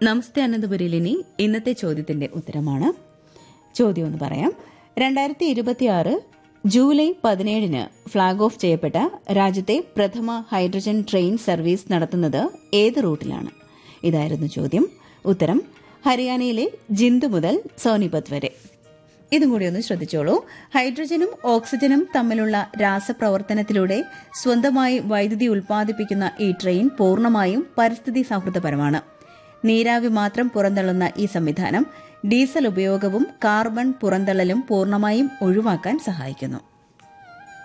നമസ്തേ അനന്തപുരിലിനി ഇന്നത്തെ ചോദ്യത്തിന്റെ ഉത്തരമാണ് ചോദ്യം ഒന്ന് പറയാം രണ്ടായിരത്തി ഇരുപത്തിയാറ് ജൂലൈ പതിനേഴിന് ഫ്ളാഗ് ഓഫ് ചെയ്യപ്പെട്ട രാജ്യത്തെ പ്രഥമ ഹൈഡ്രജൻ ട്രെയിൻ സർവീസ് നടത്തുന്നത് ഏത് റൂട്ടിലാണ് ഇതായിരുന്നു ചോദ്യം ഉത്തരം ഹരിയാനയിലെ ജിന്ദു മുതൽ സോനിപത് വരെ ഇതും കൂടി ഒന്ന് ശ്രദ്ധിച്ചോളൂ ഹൈഡ്രജനും ഓക്സിജനും തമ്മിലുള്ള രാസപ്രവർത്തനത്തിലൂടെ സ്വന്തമായി വൈദ്യുതി ഉൽപ്പാദിപ്പിക്കുന്ന ഈ ട്രെയിൻ പൂർണ്ണമായും പരിസ്ഥിതി സൗഹൃദപരമാണ് നീരാവി മാത്രം പുറന്തള്ളുന്ന ഈ സംവിധാനം ഡീസൽ ഉപയോഗവും കാർബൺ പുറന്തള്ളലും പൂർണ്ണമായും ഒഴിവാക്കാൻ സഹായിക്കുന്നു